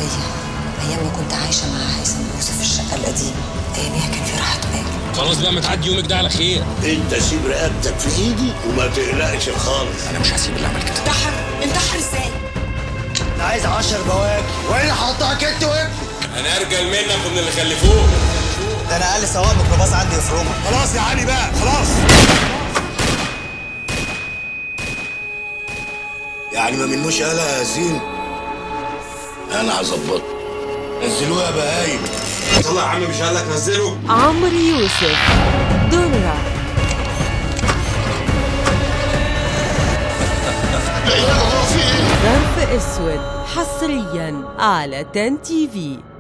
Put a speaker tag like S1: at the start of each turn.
S1: ايام ايام ما كنت عايشه مع هيثم يوسف في الشقه القديمه اياميها كان في راحه بال
S2: خلاص بقى ما تعدي يومك ده على خير
S3: انت سيب رقبتك في ايدي وما تقلقش خالص
S2: انا مش هسيب اللي عمل كده
S1: انتحر انتحر ازاي
S4: انا عايز 10 بواكي وانا هقطعك انت وابني
S2: انا ارجل منك ومن اللي خلفوه
S4: ده انا اقل سواق ميكروباص عندي يفرمها
S3: خلاص يا علي بقى خلاص يعني ما منوش قلق يا ياسين انا هظبطه نزلوها يا بهايم
S2: طلع يا عم مش قال لك نزله
S5: عمرو يوسف درة ظرف اسود حصريا على تن تي في